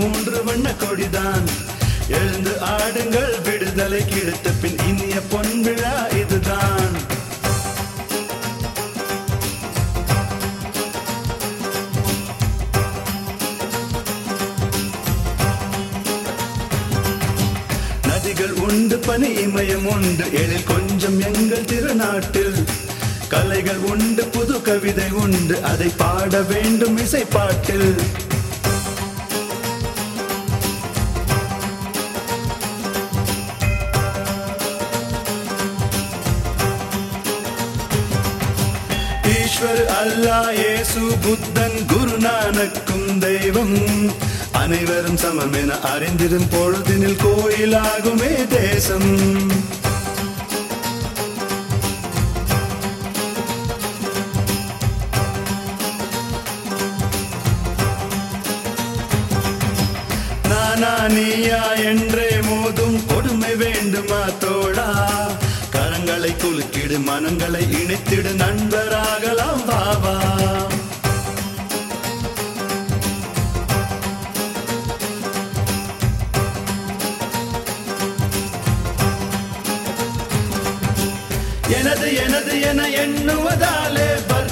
மூன்று வண்ண கொடிதான் எழுந்து ஆடுங்கள் விடுதலை கிடைத்த பின் இனிய பொன் விழா இதுதான் நதிகள் உண்டு பனி இமயம் உண்டு எழில் கொஞ்சம் எங்கள் திருநாட்டில் கலைகள் உண்டு புது கவிதை உண்டு அதை பாட வேண்டும் இசை பாட்டில் ஈஸ்வர் அல்லா இயேசு புத்தன் குருநானக்கும் தெய்வம் அனைவரும் சமம் என அறிந்திடும் பொழுதினில் கோயிலாகுமே தேசம் நானா நீயா என்றே மோதும் கொடுமை வேண்டுமா தோழா கரங்களை குலுக்கிடு மனங்களை இணைத்திடு நண்பராகலாம் பாபா எனது எனது என எண்ணுவதாலே பல